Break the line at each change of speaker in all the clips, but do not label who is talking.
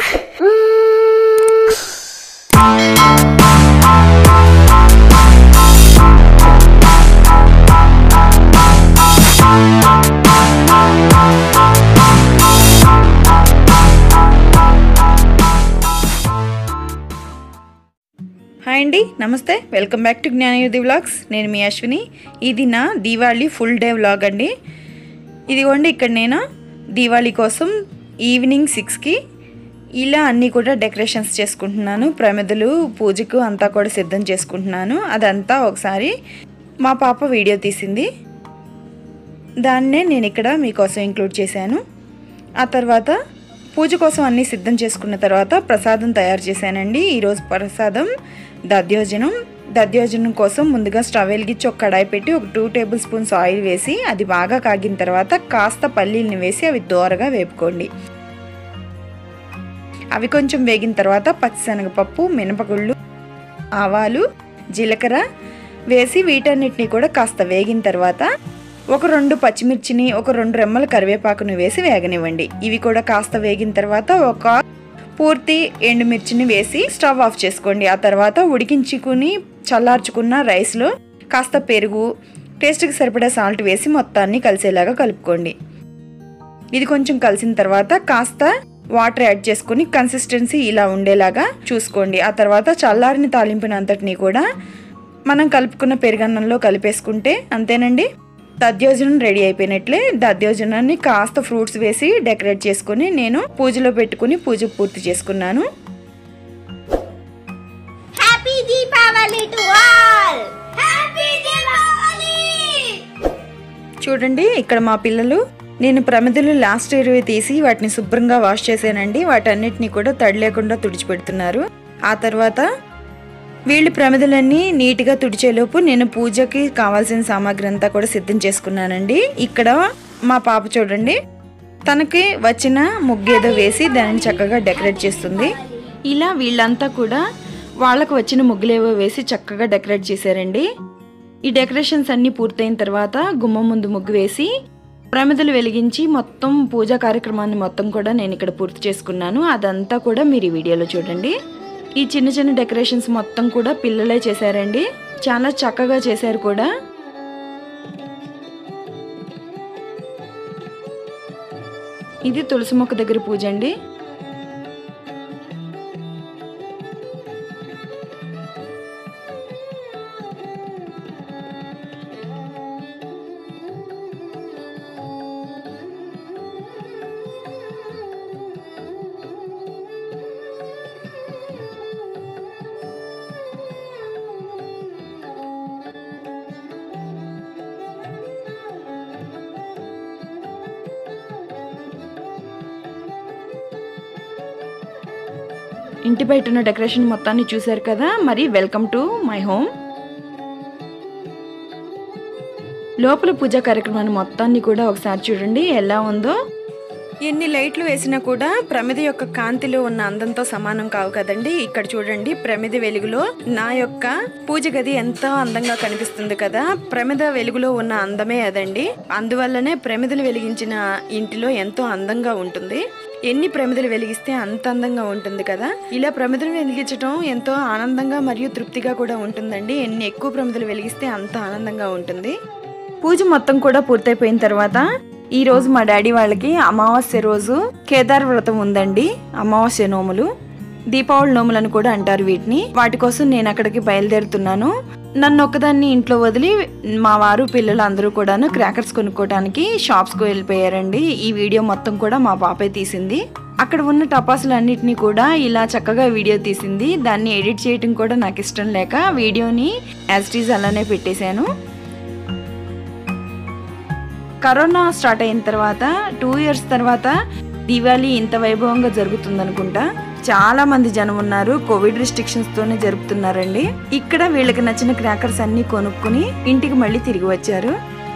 hi అండి నమస్తే welcome back to Gnanayuddhi vlogs నేను మీ అశ్విని ఇది నా దీవాళీ ఫుల్ డే వ్లాగ్ అండి ఇదిగోండి ఇక్కడ నేను దీవాళీ కోసం ఈవినింగ్ సిక్స్కి ఇలా అన్నీ కూడా డెకరేషన్స్ చేసుకుంటున్నాను ప్రమిదలు పూజకు అంతా కూడా సిద్ధం చేసుకుంటున్నాను అదంతా ఒకసారి మా పాప వీడియో తీసింది దాన్నే నేను ఇక్కడ మీకోసం ఇంక్లూడ్ చేశాను ఆ తర్వాత పూజ కోసం అన్నీ సిద్ధం చేసుకున్న తర్వాత ప్రసాదం తయారు చేశానండి ఈరోజు ప్రసాదం దధ్యోజనం దధ్యోజనం కోసం ముందుగా స్టవ్ వెలిగించి ఒక కడాయి పెట్టి ఒక టూ టేబుల్ స్పూన్స్ ఆయిల్ వేసి అది బాగా కాగిన తర్వాత కాస్త పల్లీల్ని వేసి అవి దోరగా వేపుకోండి అవి కొంచెం వేగిన తర్వాత పచ్చిశనగపప్పు మినపగుళ్ళు ఆవాలు జీలకర్ర వేసి వీటన్నిటిని కూడా కాస్త వేగిన తర్వాత ఒక రెండు పచ్చిమిర్చిని ఒక రెండు రెమ్మల కరివేపాకుని వేసి వేగనివ్వండి ఇవి కూడా కాస్త వేగిన తర్వాత ఒక పూర్తి ఎండుమిర్చిని వేసి స్టవ్ ఆఫ్ చేసుకోండి ఆ తర్వాత ఉడికించుకుని చల్లార్చుకున్న రైస్లో కాస్త పెరుగు టేస్ట్కి సరిపడా సాల్ట్ వేసి మొత్తాన్ని కలిసేలాగా కలుపుకోండి ఇది కొంచెం కలిసిన తర్వాత కాస్త వాటర్ యాడ్ చేసుకుని కన్సిస్టెన్సీ ఇలా ఉండేలాగా చూసుకోండి ఆ తర్వాత చల్లారిన తాలింపుని అంతటిని కూడా మనం కలుపుకున్న పెరుగన్నంలో కలిపేసుకుంటే అంతేనండి దధ్యోజనం రెడీ అయిపోయినట్లే దధ్యోజనాన్ని కాస్త ఫ్రూట్స్ వేసి డెకరేట్ చేసుకుని నేను పూజలో పెట్టుకుని పూజ పూర్తి చేసుకున్నాను
happy Deepavali to all happy Deepavali
చూడండి ఇక్కడ మా పిల్లలు నేను ప్రమిదలు లాస్ట్ ఇయర్ తీసి వాటిని శుభ్రంగా వాష్ చేశానండి వాటన్నిటిని కూడా తడి లేకుండా తుడిచిపెడుతున్నారు ఆ తర్వాత వీళ్ళు ప్రమిదలన్నీ నీట్గా తుడిచేలోపు నేను పూజకి కావాల్సిన సామాగ్రి అంతా కూడా సిద్ధం చేసుకున్నానండి ఇక్కడ మా పాప చూడండి తనకి వచ్చిన ముగ్గేదో వేసి దానిని చక్కగా డెకరేట్ చేస్తుంది ఇలా వీళ్ళంతా కూడా వాళ్ళకు వచ్చిన ముగ్గులేవో వేసి చక్కగా డెకరేట్ చేశారండి ఈ డెకరేషన్స్ అన్నీ పూర్తయిన తర్వాత గుమ్మం ముందు ముగ్గు వేసి ప్రమిదలు వెలిగించి మొత్తం పూజా కార్యక్రమాన్ని మొత్తం కూడా నేను ఇక్కడ పూర్తి చేసుకున్నాను అదంతా కూడా మీరు ఈ వీడియోలో చూడండి ఈ చిన్న చిన్న డెకరేషన్స్ మొత్తం కూడా పిల్లలే చేశారండి చాలా చక్కగా చేశారు కూడా ఇది తులసి మొక్క దగ్గర పూజ అండి ఇంటి బయట ఉన్న డెకరేషన్ మొత్తాన్ని చూశారు కదా మరి వెల్కమ్ టు మై హోమ్ లోపల పూజా కార్యక్రమాన్ని మొత్తాన్ని కూడా ఒకసారి చూడండి ఎలా ఉందో ఎన్ని లైట్లు వేసినా కూడా ప్రమిద యొక్క కాంతిలో ఉన్న అందంతో సమానం కావు కదండి ఇక్కడ చూడండి ప్రమిద వెలుగులో నా యొక్క పూజ గది ఎంతో అందంగా కనిపిస్తుంది కదా ప్రమిద వెలుగులో ఉన్న అందమే అదండి అందువల్లనే ప్రమిదలు వెలిగించిన ఇంటిలో ఎంతో అందంగా ఉంటుంది ఎన్ని ప్రమిదలు వెలిగిస్తే అంత అందంగా ఉంటుంది కదా ఇలా ప్రమిదలు వెలిగించడం ఎంతో ఆనందంగా మరియు తృప్తిగా కూడా ఉంటుందండి ఎన్ని ఎక్కువ ప్రమిదలు వెలిగిస్తే అంత ఆనందంగా ఉంటుంది పూజ మొత్తం కూడా పూర్తయిపోయిన తర్వాత ఈ రోజు మా డాడీ వాళ్ళకి అమావాస్య రోజు కేదార్ వ్రతం ఉందండి అమావాస్య నోములు దీపావళి నోములు అని కూడా అంటారు వీటిని వాటి కోసం నేను అక్కడికి బయలుదేరుతున్నాను నన్ను ఒక్కదాన్ని ఇంట్లో వదిలి మా వారు పిల్లలు అందరూ కూడాను క్రాకర్స్ కొనుక్కోవడానికి షాప్స్కి వెళ్ళిపోయారండి ఈ వీడియో మొత్తం కూడా మా పాపే తీసింది అక్కడ ఉన్న టపాసులు అన్నిటినీ కూడా ఇలా చక్కగా వీడియో తీసింది దాన్ని ఎడిట్ చేయడం కూడా నాకు ఇష్టం లేక వీడియోని యాజ్ ఇట్ ఈజ్ అలానే పెట్టేశాను కరోనా స్టార్ట్ అయిన తర్వాత టూ ఇయర్స్ తర్వాత దీవాళీ ఇంత వైభవంగా జరుగుతుందనుకుంటా చాలా మంది జనం ఉన్నారు కోవిడ్ రిస్ట్రిక్షన్స్ తోనే జరుపుతున్నారండి ఇక్కడ వీళ్ళకి నచ్చిన క్రాకర్స్ అన్ని కొనుక్కుని ఇంటికి మళ్ళీ తిరిగి వచ్చారు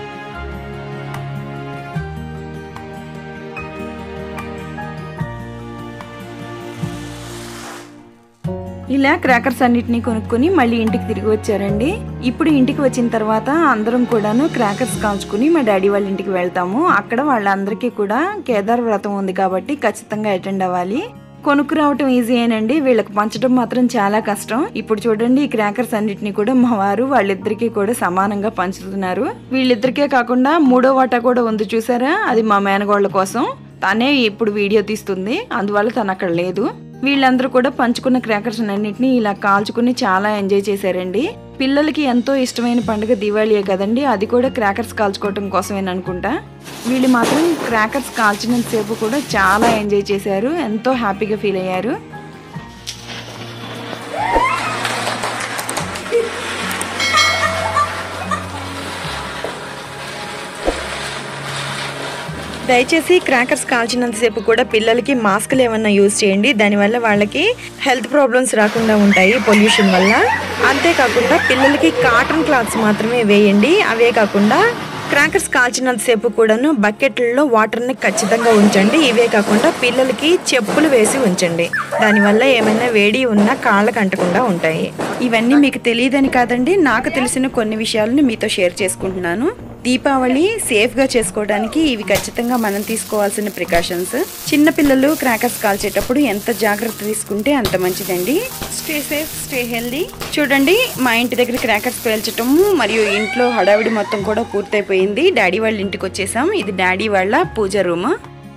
ఇలా క్రాకర్స్ అన్నిటిని కొనుక్కొని మళ్ళీ ఇంటికి తిరిగి వచ్చారండి ఇప్పుడు ఇంటికి వచ్చిన తర్వాత అందరం కూడాను క్రాకర్స్ కాల్చుకుని మా డాడీ వాళ్ళ ఇంటికి వెళ్తాము అక్కడ వాళ్ళందరికీ కూడా కేదార్ వ్రతం ఉంది కాబట్టి ఖచ్చితంగా అటెండ్ అవ్వాలి కొనుక్కు రావటం ఈజీ అయినండి వీళ్ళకి పంచడం మాత్రం చాలా కష్టం ఇప్పుడు చూడండి ఈ క్రాకర్స్ అన్నిటిని కూడా మా వారు వాళ్ళిద్దరికీ కూడా సమానంగా పంచుతున్నారు వీళ్ళిద్దరికే కాకుండా మూడో వాటా కూడా ఉంది చూసారా అది మా మేనగోళ్ళ కోసం తనే ఇప్పుడు వీడియో తీస్తుంది అందువల్ల తను అక్కడ లేదు వీళ్ళందరూ కూడా పంచుకున్న క్రాకర్స్ అన్నింటినీ ఇలా కాల్చుకుని చాలా ఎంజాయ్ చేశారండి పిల్లలకి ఎంతో ఇష్టమైన పండుగ దివాళీయే కదండి అది కూడా క్రాకర్స్ కాల్చుకోవటం కోసమేననుకుంటా వీళ్ళు మాత్రం క్రాకర్స్ కాల్చినంత సేపు కూడా చాలా ఎంజాయ్ చేశారు ఎంతో హ్యాపీగా ఫీల్ అయ్యారు దయచేసి క్రాకర్స్ కాల్చినంతసేపు కూడా పిల్లలకి మాస్కులు ఏమన్నా యూజ్ చేయండి దానివల్ల వాళ్ళకి హెల్త్ ప్రాబ్లమ్స్ రాకుండా ఉంటాయి పొల్యూషన్ వల్ల అంతేకాకుండా పిల్లలకి కాటన్ క్లాత్స్ మాత్రమే వేయండి అవే కాకుండా క్రాకర్స్ కాల్చినంతసేపు కూడాను బకెట్లలో వాటర్ని ఖచ్చితంగా ఉంచండి ఇవే కాకుండా పిల్లలకి చెప్పులు వేసి ఉంచండి దానివల్ల ఏమైనా వేడి ఉన్నా కాళ్ళకు అంటకుండా ఉంటాయి ఇవన్నీ మీకు తెలియదని కాదండి నాకు తెలిసిన కొన్ని విషయాలను మీతో షేర్ చేసుకుంటున్నాను దీపావళి సేఫ్గా చేసుకోవడానికి ఇవి ఖచ్చితంగా మనం తీసుకోవాల్సిన ప్రికాషన్స్ చిన్నపిల్లలు క్రాకర్స్ కాల్చేటప్పుడు ఎంత జాగ్రత్త తీసుకుంటే అంత మంచిదండి స్టే సేఫ్ స్టే హెల్దీ చూడండి మా ఇంటి దగ్గర క్రాకర్స్ పేల్చటము మరియు ఇంట్లో హడావిడి మొత్తం కూడా పూర్తయిపోయింది డాడీ వాళ్ళ ఇంటికి వచ్చేసాం ఇది డాడీ వాళ్ళ పూజ రూమ్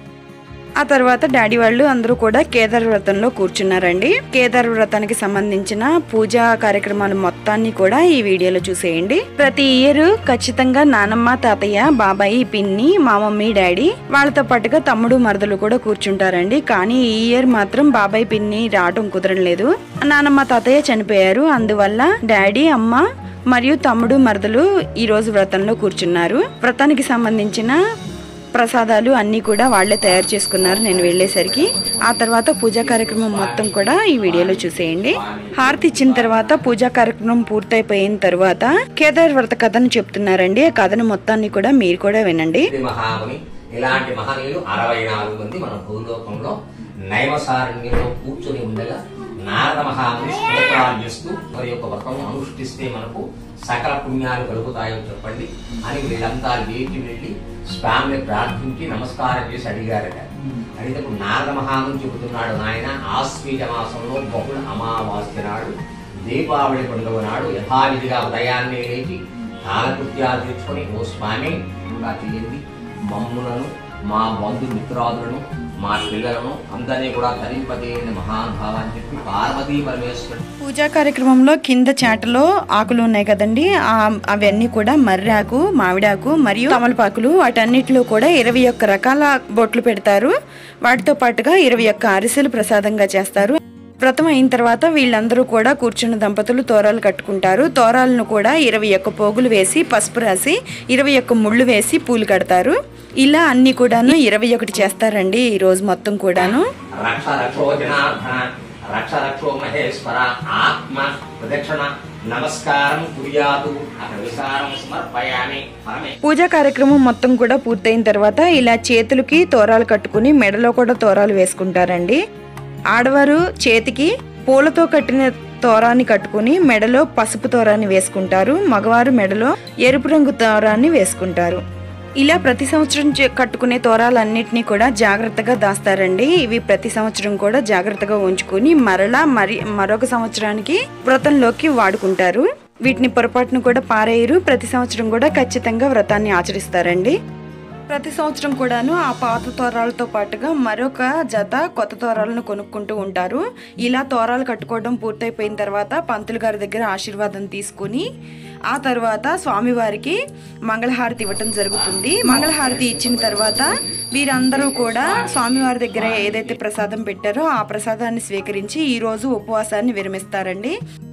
ఆ తర్వాత డాడీ వాళ్ళు అందరూ కూడా కేదార్ వ్రతంలో కూర్చున్నారండి కేదార్ వ్రతానికి సంబంధించిన పూజా కార్యక్రమాలు మొత్తాన్ని కూడా ఈ వీడియోలో చూసేయండి ప్రతి ఇయర్ ఖచ్చితంగా నానమ్మ తాతయ్య బాబాయి పిన్ని మా మమ్మీ డాడీ వాళ్ళతో పాటుగా తమ్ముడు మరదలు కూడా కూర్చుంటారండి కానీ ఈ ఇయర్ మాత్రం బాబాయ్ పిన్ని రావడం కుదరలేదు నానమ్మ తాతయ్య చనిపోయారు అందువల్ల డాడీ అమ్మ మరియు తమ్ముడు మరదలు ఈ రోజు వ్రతంలో కూర్చున్నారు వ్రతానికి సంబంధించిన ప్రసాదాలు అన్నీ కూడా వాళ్ళే తయారు చేసుకున్నారు నేను వెళ్ళేసరికి ఆ తర్వాత పూజా కార్యక్రమం మొత్తం కూడా ఈ వీడియోలో చూసేయండి హారతి ఇచ్చిన తర్వాత పూజా కార్యక్రమం పూర్తయిపోయిన తర్వాత కేదార్ వ్రత కథను చెప్తున్నారండి ఆ కథను మొత్తాన్ని కూడా మీరు కూడా వినండి
ఇది మహాముని ఇలాంటి మహనీయులు అరవై నాలుగు మంది మన భూలోకంలో నైవసారణ్యంలో కూర్చొని ఉండగా నారద మహాముని స్తోత్రాలు చేస్తూ వారి యొక్క వ్రతం అనుష్ఠిస్తే మనకు సకల పుణ్యాలు కలుగుతాయో చెప్పండి అని వీళ్ళంతా లేచి వెళ్ళి స్వామిని ప్రార్థించి నమస్కారం చేసి అడిగారట అడిగినప్పుడు నారద మహాముని చెబుతున్నాడు నాయన ఆశ్వీజ మాసంలో బహుళ అమావాస్య నాడు దీపావళి పండుగ నాడు యథావిధిగా ఉదయాన్నే లేచి కాలకృత్యాలు తెచ్చుకొని ఓ స్వామి ఇంకా చేయండి మమ్ములను మా బంధు మిత్రాదులను మా పిల్లలను అందరినీ కూడా ధరింపజేయని మహానుభావాన్ని చెప్పి పార్వతీ పరమేశ్వరుడు
పూజా కార్యక్రమంలో కింద చాటలో ఆకులు ఉన్నాయి కదండి ఆ- అవన్నీ కూడా మర్రాకు మామిడాకు మరియు తమలపాకులు వాటన్నిటిలో కూడా ఇరవై ఒక్క రకాల బొట్లు పెడతారు వాటితో పాటుగా ఇరవై ఒక్క అరిసెలు ప్రసాదంగా చేస్తారు వ్రతం అయిన తర్వాత వీళ్ళందరూ కూడా కూర్చున్న దంపతులు తోరాలు కట్టుకుంటారు తోరాలను కూడా ఇరవై ఒక్క పోగులు వేసి పసుపు రాసి ఇరవై ఒక్క ముళ్ళు వేసి పూలు కడతారు ఇలా అన్ని కూడాను ఇరవై ఒకటి చేస్తారండి ఈ రోజు మొత్తం కూడాను
రక్ష రక్షో జనార్దన రక్ష రక్షో మహేశ్వర ఆత్మ ప్రదక్షిణ నమస్కారం కుర్యాతు అక్కడ విసారం సమర్పయామి పరమే
పూజా కార్యక్రమం మొత్తం కూడా పూర్తయిన తర్వాత ఇలా చేతులకి తోరాలు కట్టుకుని మెడలో కూడా తోరాలు వేసుకుంటారండి ఆడవారు చేతికి పూలతో కట్టిన తోరాన్ని కట్టుకుని మెడలో పసుపు తోరాన్ని వేసుకుంటారు మగవారు మెడలో ఎరుపు రంగు తోరాన్ని వేసుకుంటారు ఇలా ప్రతి సంవత్సరం చే- కట్టుకునే తోరాలన్నిటినీ కూడా జాగ్రత్తగా దాస్తారండి ఇవి ప్రతి సంవత్సరం కూడా జాగ్రత్తగా ఉంచుకుని మరలా మరి మరొక సంవత్సరానికి వ్రతంలోకి వాడుకుంటారు వీటిని పొరపాటును కూడా పారేయరు ప్రతి సంవత్సరం కూడా ఖచ్చితంగా వ్రతాన్ని ఆచరిస్తారండి ప్రతి సంవత్సరం కూడాను ఆ పాత తోరాలతో పాటుగా మరొక జత కొత్త తోరాలను కొనుక్కుంటూ ఉంటారు ఇలా తోరాలు కట్టుకోవడం పూర్తయిపోయిన తర్వాత పంతులు గారి దగ్గర ఆశీర్వాదం తీసుకుని ఆ తర్వాత స్వామివారికి మంగళహారతి ఇవ్వటం జరుగుతుంది మంగళహారతి ఇచ్చిన తర్వాత వీరందరూ కూడా స్వామివారి దగ్గర ఏదైతే ప్రసాదం పెట్టారో ఆ ప్రసాదాన్ని స్వీకరించి ఈ రోజు ఉపవాసాన్ని విరమిస్తారండి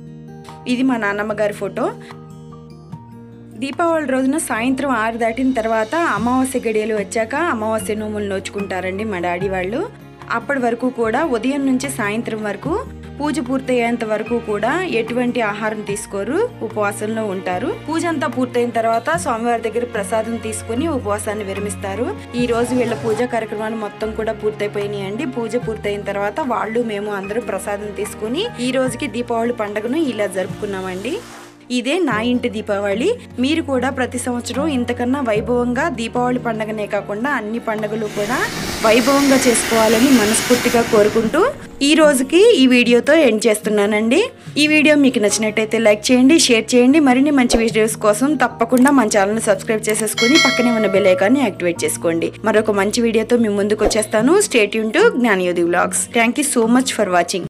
ఇది మా నాన్నమ్మ గారి ఫోటో దీపావళి రోజున సాయంత్రం ఆరు దాటిన తర్వాత అమావాస్య గడియలు వచ్చాక అమావాస్య నోములు నోచుకుంటారండి మా డాడీ వాళ్ళు అప్పటి వరకు కూడా ఉదయం నుంచి సాయంత్రం వరకు పూజ పూర్తయ్యేంత వరకు కూడా ఎటువంటి ఆహారం తీసుకోరు ఉపవాసంలో ఉంటారు పూజ అంతా పూర్తయిన తర్వాత స్వామివారి దగ్గర ప్రసాదం తీసుకుని ఉపవాసాన్ని విరమిస్తారు ఈ రోజు వీళ్ళ పూజా కార్యక్రమాలు మొత్తం కూడా పూర్తయిపోయినాయండి పూజ పూర్తయిన తర్వాత వాళ్ళు మేము అందరూ ప్రసాదం తీసుకుని ఈ రోజుకి దీపావళి పండుగను ఇలా జరుపుకున్నామండి ఇదే నా ఇంటి దీపావళి మీరు కూడా ప్రతి సంవత్సరం ఇంతకన్నా వైభవంగా దీపావళి పండగనే కాకుండా అన్ని పండుగలు కూడా వైభవంగా చేసుకోవాలని మనస్ఫూర్తిగా కోరుకుంటూ ఈ రోజుకి ఈ వీడియోతో ఎండ్ చేస్తున్నానండి ఈ వీడియో మీకు నచ్చినట్టయితే లైక్ చేయండి షేర్ చేయండి మరిన్ని మంచి వీడియోస్ కోసం తప్పకుండా మన ఛానల్ని సబ్స్క్రైబ్ చేసేసుకుని పక్కనే ఉన్న బెల్ ఐకాన్ని యాక్టివేట్ చేసుకోండి మరొక మంచి వీడియోతో మీ ముందుకు వచ్చేస్తాను స్టేట్ యూన్ to Gnanayodhi vlogs thank you so much for watching